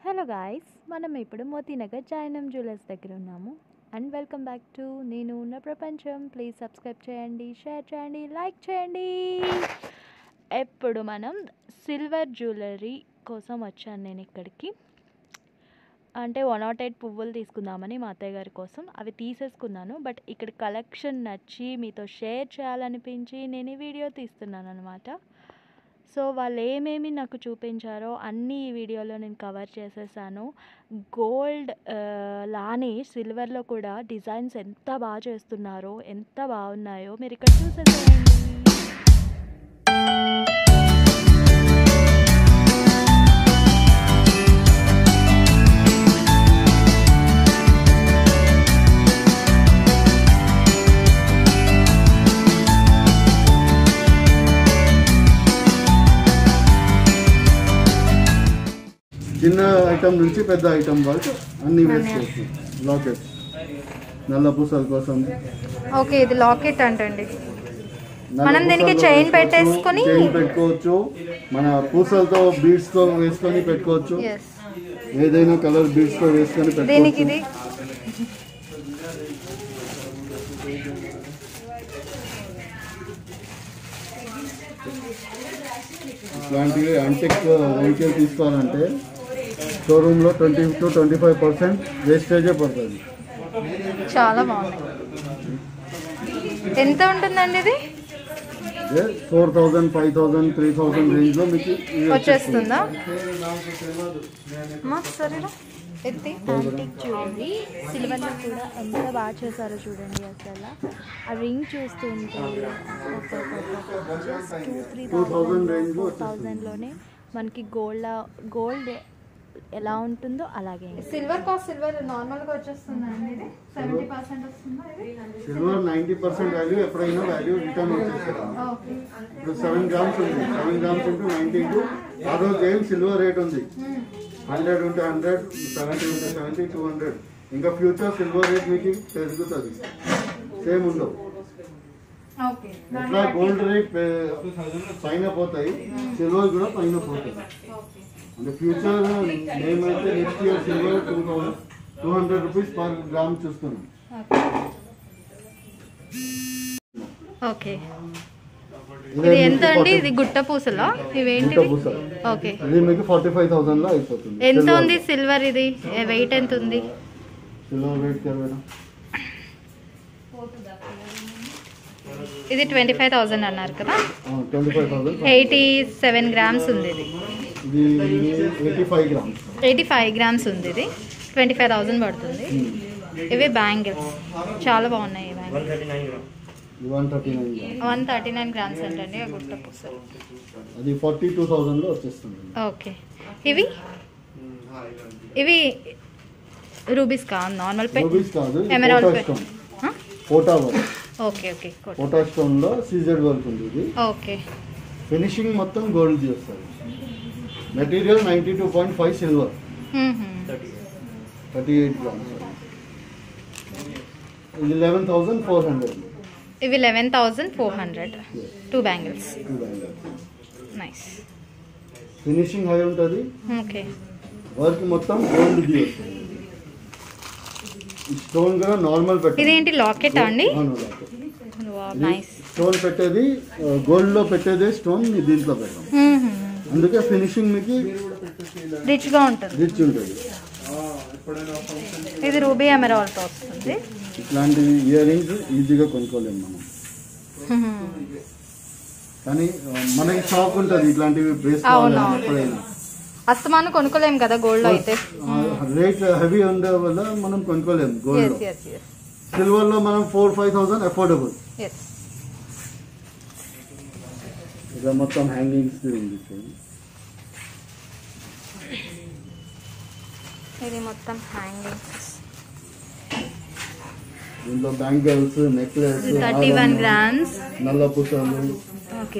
Hello guys మనం ఇప్పుడు Moti Nagar జైనం jewellers దగ్గర ఉన్నాము అండ్ వెల్కమ్ బ్యాక్ టు నేను ఉన్న ప్రపంచం ప్లీజ్ సబ్స్క్రైబ్ చేయండి షేర్ చేయండి లైక్ చేయండి ఎప్పుడు మనం సిల్వర్ జ్యువెలరీ కోసం వచ్చాను నేను ఇక్కడికి అంటే వన్ నాట్ ఎయిట్ పువ్వులు తీసుకుందామని మా అత్తయ్య గారి కోసం అవి తీసేసుకున్నాను బట్ ఇక్కడ కలెక్షన్ నచ్చి మీతో షేర్ చేయాలనిపించి నేను ఈ వీడియో తీస్తున్నాను అనమాట సో వాళ్ళు ఏమేమి నాకు చూపించారో అన్నీ ఈ వీడియోలో నేను కవర్ చేసేసాను గోల్డ్ లానే సిల్వర్లో కూడా డిజైన్స్ ఎంత బాగా చేస్తున్నారో ఎంత బాగున్నాయో మీరు ఇక్కడ చూసేసేయండి చిన్న ఐటమ్ నుంచి పెద్ద ఐటమ్ వరకు అన్ని వేసుకోవచ్చు లాకెట్ నల్ల పూసల కోసం ఓకే ఇది లాకెట్ అంటండి నల్ల మనం దీనికి పూసల్లో chain వేసుకోవచ్చు, పెట్టేసుకొని- chain పెట్టుకోవచ్చు మన పూసలతో బీడ్స్ తో వేసుకొని పెట్టుకోవచ్చు ఎస్ ఏదైనా కలర్ బీడ్స్ తో వేసుకొని దీనికి పెట్టుకోవచ్చు ఇది ఇట్లాంటివి అంటెక్ వెహికల్ తీసుకోవాలంటే షోరూంలో twenty to twenty five percent వేస్టేజే పడుతుంది చాలా బాగుంది ఎంత ఉంటుందండి ఇది అదే four thousand five thousand three thousand రేంజ్లో మీకు ఇవి వచ్చేస్తుంది. వచ్చేస్తుందా అమ్మా, సరేనా ఎత్తి యాంటిక్ జ్యువెలరీ సిల్వర్లో కూడా ఎంత బాగా చేశారో చూడండి అసలు ఆ రింగ్ చూస్తుంటే just two three 2000 thousand range లో ఫోర్ థౌజండ్లోనే మనకి గోల్డ్ గోల్డ్ ఎలా ఉంటుందో అలాగే సిల్వర్ కాస్ట్ సిల్వర్ నార్మల్ గా వచ్చేస్తుందా అండి ఇది సెవెంటీ పర్సెంట్ వస్తుందా ఇది సిల్వర్ నైంటీ పర్సెంట్ వాల్యూ ఎప్పుడైనా వాల్యూ రిటర్న్ వచ్చేస్తుంది ఓకే ఇప్పుడు సెవెన్ గ్రామ్స్ ఉంది seven grams into ninety into ఆ రోజు ఏం సిల్వర్ రేట్ ఉంది హండ్రెడ్ ఉంటే హండ్రెడ్ సెవెంటీ ఉంటే సెవెంటీ టూ హండ్రెడ్ ఇంకా ఫ్యూచర్ సిల్వర్ రేట్ మీకు పెరుగుతుంది సేమ్ ఉండవు ఓకే ఎట్లా గోల్డ్ రేట్ పైన పోతాయి సిల్వర్ కూడా పైన పోతాయి అంటే ఫ్యూచర్ మేమైతే next year silver two thousand two hundred rupees per gram చూస్తున్నాం ఓకే ఇది ఎంత అండి ఇది గుట్ట పూసలా ఇవేంటివి గుట్ట పూస. ఓకే ఇది మీకు ఫార్టీ ఫైవ్ థౌసండ్ లో అయిపోతుంది ఎంత ఉంది సిల్వర్ ఇది వెయిట్ ఎంత ఉంది సిల్వర్ రేట్ మేడం ఇది ట్వంటీ ఫైవ్ థౌజండ్ అన్నారు కదా twenty five thousand eighty seven grams ఉంది ఇది ఇది eighty five grams eighty five grams ఉంది ఇది ట్వంటీ ఫైవ్ థౌజండ్ పడుతుంది ఇవి బ్యాంగిల్స్ చాలా బాగున్నాయి ఈ bangles one thirty nine grams one thirty nine grams అంటండి ఆ గుట్ట పూసలు అది ఫార్టీ టూ థౌసండ్ లో వచ్చేస్తుంది ఓకే ఇవి ఇవి రూబీస్ కా నార్మల్ పే రూబీస్ కాదు ఎమరాల్డ్ ఫోటా పే స్టోన్ ఫోటా వర్క్ ఓకే ఓకే గుడ్ ఫోటా స్టోన్ లో సీజెడ్ వర్క్ ఉంది ఇది ఓకే ఫినిషింగ్ మొత్తం గోల్డ్ చేస్తారు material ninety two point five silver thirty eight grams ఇది లెవెన్ థౌసండ్ ఫోర్ హండ్రెడ్ ఇవి eleven thousand four hundred two bangles nice finishing high ఉంటుంది okay work మొత్తం గోల్డ్ ది వస్తుంది ఈ స్టోన్ కూడా నార్మల్ పెట్టాలి ఇదేంటి లాకెట్ అండి నైస్ స్టోన్ పెట్టేది గోల్డ్ లో పెట్టేదే స్టోన్ దీంట్లో పెట్టాం అందుకే ఫినిషింగ్ మీకు రిచ్గా ఉంటుంది రిచ్ ఉంటుంది ఇది రూబీ ఎమరాల్తో వస్తుంది ఇట్లాంటి ఇయర్ రింగ్స్ ఈజీగా కొనుక్కోలేము మనం కానీ ఆ, మనకి షాప్ ఉంటుంది ఇట్లాంటివి బేస్ అవును, కావాలని అవును. ఎప్పుడైనా అస్తమాను కొనుక్కోలేం కదా గోల్డ్ అయితే రేట్ హెవీ ఉండే వల్ల మనం కొనుక్కోలేము గోల్డ్ ఎస్ లో ఎస్ ఎస్ సిల్వర్ లో మనం four five thousand affordable yes ఇక మొత్తం హ్యాంగింగ్స్ ఉంది చూడండి. ఇది మొత్తం హ్యాంగింగ్స్ దీంట్లో bangles necklace thirty one grams నల్ల పుసలు okay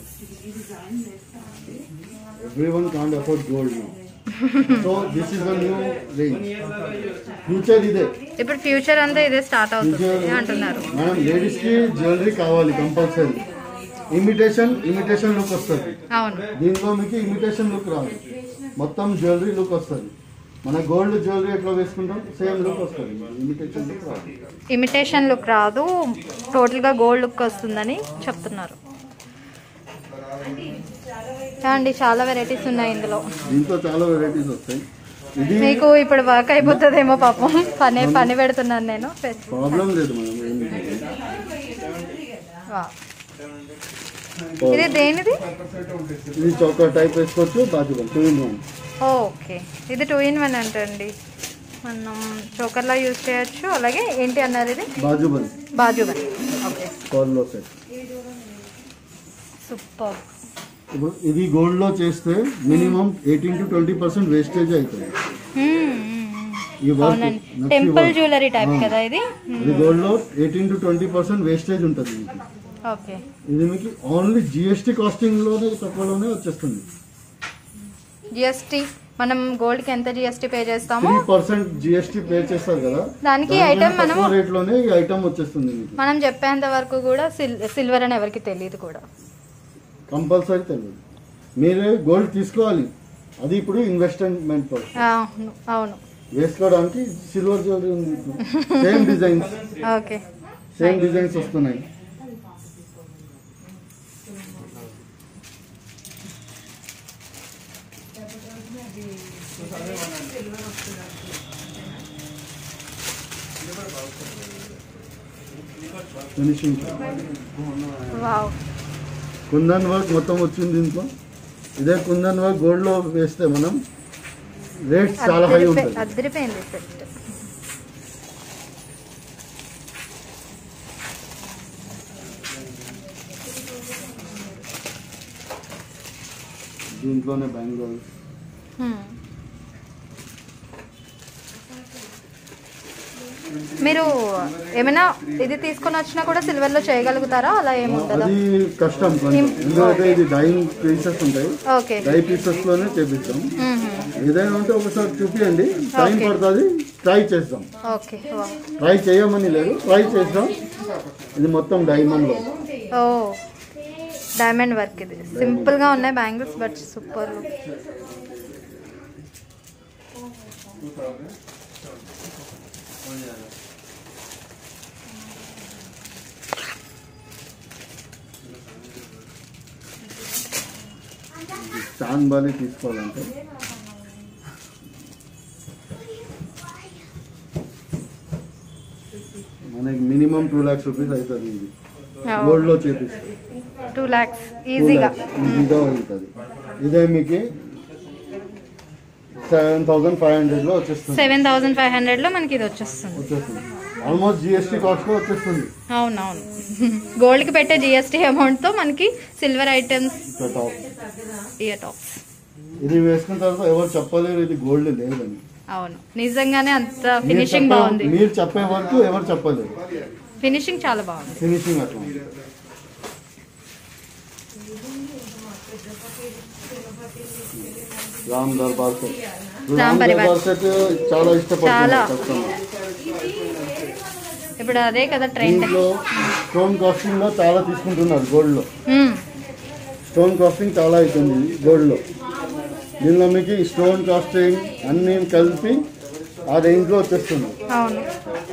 every one can't afford gold no so this is the new range future ఇదే ఇప్పుడు ఫ్యూచర్ అంతా ఇదే స్టార్ట్ అవుతుంది ఫ్యూచర్ అంటున్నారు మనం లేడీస్ కి జ్యువెలరీ కావాలి కంపల్సరీ ఇమిటేషన్ ఇమిటేషన్ లుక్ వస్తుంది అవును దీంట్లో మీకు ఇమిటేషన్ లుక్ రాదు మొత్తం జ్యువెలరీ లుక్ వస్తుంది మన గోల్డ్ జ్యువెలరీ ఎట్లా వేసుకుంటాం సేమ్ లుక్ వస్తుంది ఇమిటేషన్ లుక్ రాదు ఇమిటేషన్ లుక్ రాదు టోటల్గా గోల్డ్ లుక్ వస్తుందని చెప్తున్నారు అండి చాలా వెరైటీస్ ఉన్నాయి ఇందులో దీంతో చాలా వెరైటీస్ వస్తాయి ఇది మీకు ఇప్పుడు వర్క్ అయిపోతుందేమో పాపం పని పని పెడుతున్నాను నేను ప్రాబ్లం లేదు మనం ఏమి వా. ఇది దేనిది ఇది చౌక టైప్ వేసుకోవచ్చు బాజుగా టూ ఇన్ వన్ ఓకే ఇది టూ ఇన్ వన్ అంటండి మనం చోకర్లా యూజ్ చేయొచ్చు అలాగే ఏంటి అన్నారు ఇది బాజుబన్ బాజుబన్ ఓకే కాల్లో సెట్ సూపర్ ఇప్పుడు ఇది గోల్డ్ లో చేస్తే minimum eighteen to twenty percent wastage అవుతుంది ఈ వర్క్ అవునండి నక్షి టెంపుల్ వర్క్. జ్యువెలరీ టైప్ ఆ. కదా ఇది ఇది గోల్డ్ లో eighteen to twenty percent wastage ఉంటుంది మీకు ఓకే ఇది మీకు ఓన్లీ జిఎస్టీ కాస్టింగ్ లోనే తక్కువలోనే వచ్చేస్తుంది జిఎస్టీ మనం గోల్డ్ కి ఎంత జిఎస్టీ పే చేస్తామో త్రీ పర్సెంట్ జిఎస్టీ పే చేస్తారు కదా దానికి దానికన్నా item మనము- తక్కువ రేట్ లోనే ఈ ఐటమ్ వచ్చేస్తుంది మీకు మనం చెప్పేంత వరకు కూడా సిల్ సిల్వర్ అని ఎవరికి తెలియదు కూడా కంపల్సరీ తెలియదు మీరే గోల్డ్ తీసుకోవాలి అది ఇప్పుడు ఇన్వెస్ట్మెంట్ పర్పస్ అవును అవును వేసుకోవడానికి సిల్వర్ జ్యువెలరీ ఉంది same designs okay same designs వస్తున్నాయి ఫినిషింగ్ వావ్ కుందన్ వర్క్ మొత్తం వచ్చింది దీంట్లో ఇదే కుందన్ వర్క్ గోల్డ్ లో వేస్తే మనం రేట్స్ చాలా హై అదిరిపోయి ఉంటుంది అదిరిపోయింది సెట్ దీంట్లోనే బ్యాంగిల్స్ మీరు ఏమైనా ఇది తీసుకొని వచ్చినా కూడా సిల్వర్ లో చేయగలుగుతారా అలా ఏముంటుందా అది కష్టం కొంచెం ఎందుకంటే ఇది డైయింగ్ పీసెస్ ఉంటాయి ఓకే డై పీసెస్ లోనే చేపిస్తాం ఏదైనా ఉంటే ఒకసారి చూపియండి టైం పడుతుంది ట్రై చేస్తాం ఓకే వావ్ ట్రై చేయమని లేదు ట్రై చేస్తాం ఇది మొత్తం డైమండ్ లో ఓ డైమండ్ వర్క్ ఇది సింపుల్ గా ఉన్నాయి bangles but super chandbali తీసుకోవాలంటే మనకి మినిమం టూ లాక్స్ రూపీస్ అవుతుంది ఇది గోల్డ్ లో చేపిస్తే టూ ల్యాక్స్ ఈజీగా ఈజీగా అవుతుంది ఇదే మీకు సెవెన్ థౌసండ్ ఫైవ్ హండ్రెడ్ లో వచ్చేస్తుంది సెవెన్ థౌసండ్ ఫైవ్ హండ్రెడ్ లో మనకి ఇది వచ్చేస్తుంది వచ్చేస్తుంది ఆల్మోస్ట్ జిఎస్టీ కాస్ట్ లో వచ్చేస్తుంది అవునవును గోల్డ్ కి పెట్టే జిఎస్టీ అమౌంట్ తో మనకి సిల్వర్ ఐటమ్స్ ఇక్కడ టాప్ ఇయర్ టాప్స్ ఇది వేసుకున్న తర్వాత ఎవరు చెప్పలేరు ఇది గోల్డ్ లేదని అవును నిజంగానే అంత మీరు ఫినిషింగ్ చెప్పే- బాగుంది మీరు చెప్పే వరకు ఎవరు చెప్పలేరు ఫినిషింగ్ చాలా బాగుంది ఫినిషింగ్ అట్లా ఉంది. రామ్ దర్బార్ సెట్ రామ్ రామ్ పరివార్. దర్బార్ సెట్ చాలా ఇష్టపడుతున్నారు చాలా. కస్టమర్ ఇప్పుడు అదే కదా ట్రెండ్ దీంట్లో స్టోన్ కాస్టింగ్ లో చాలా తీసుకుంటున్నారు గోల్డ్ లో స్టోన్ కాస్టింగ్ చాలా అవుతుంది గోల్డ్ లో దీనిలో మీకు ఈ స్టోన్ కాస్టింగ్ అన్ని కలిపి ఆ రేంజ్ లో వచ్చేస్తుంది అవును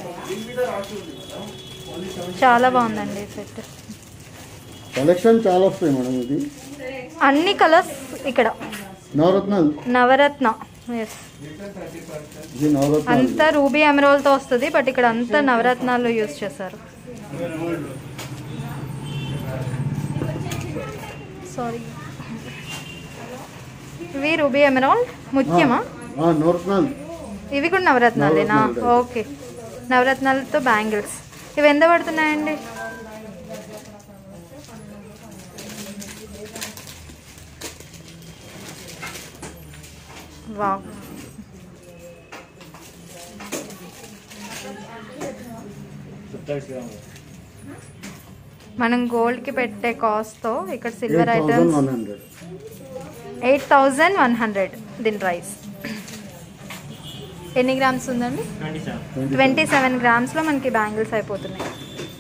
చాలా బాగుందండి సెట్ కలెక్షన్ చాలా వస్తాయి మేడం ఇది అన్ని కలర్స్ ఇక్కడ నవరత్నాలు నవరత్న ఎస్ ఇది నవరత్నాలు అంతా రూబీ ఎమరాల్ తో వస్తుంది బట్ ఇక్కడ అంతా నవరత్నాలు యూజ్ చేశారు సారీ ఇవి రూబీ ఎమరాల్ ముఖ్యమా ఆ, నవరత్నాలు ఇవి కూడా నవరత్నాలేనా నవరత్నాలు. ఓకే నవరత్నాలతో బ్యాంగిల్స్ ఇవి ఎంత పడుతున్నాయండి వావ్ మనం గోల్డ్ కి పెట్టే కాస్ట్ తో ఇక్కడ silver eight thousand items one hundred eight thousand one hundred దీని ప్రైస్ ఎన్ని గ్రామ్స్ ఉందండి ట్వంటీ సెవెన్ గ్రామ్స్లో మనకి బ్యాంగిల్స్ అయిపోతున్నాయి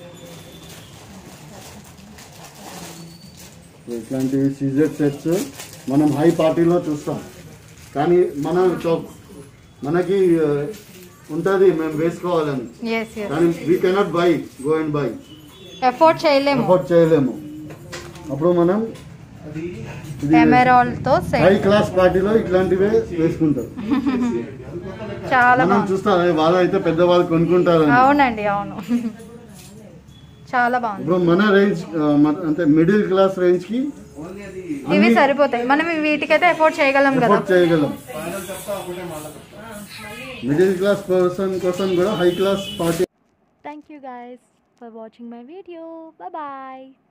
ఇట్లాంటి సీజర్ సెట్స్ మనం హై పార్టీలో చూస్తాం కానీ మన చౌక్ మనకి ఉంటుంది మేము వేసుకోవాలని ఎస్ ఎస్ కానీ we cannot buy go and buy afford చేయలేము అఫోర్డ్ చేయలేము అప్పుడు మనం ఇది ఎమెరాల్డ్తో హై సెట్ క్లాస్ పార్టీలో ఇట్లాంటివే వేసుకుంటారు చాలా మనం బాగుంది చూస్తాం "అరే, వాళ్ళు అయితే పెద్దవాళ్ళు కొనుక్కుంటారు అవునండి అవును చాలా బాగుంది ఇప్పుడు మన రేంజ్ అంటే మిడిల్ క్లాస్ రేంజ్ కి ఇవి సరిపోతాయి మనం వీటికైతే ఎఫోర్డ్ చేయగలం కదా ఎఫోర్డ్ చేయగలం మిడిల్ క్లాస్ పర్సన్ కోసం కూడా high class party Thank you guys for watching my video. Bye bye.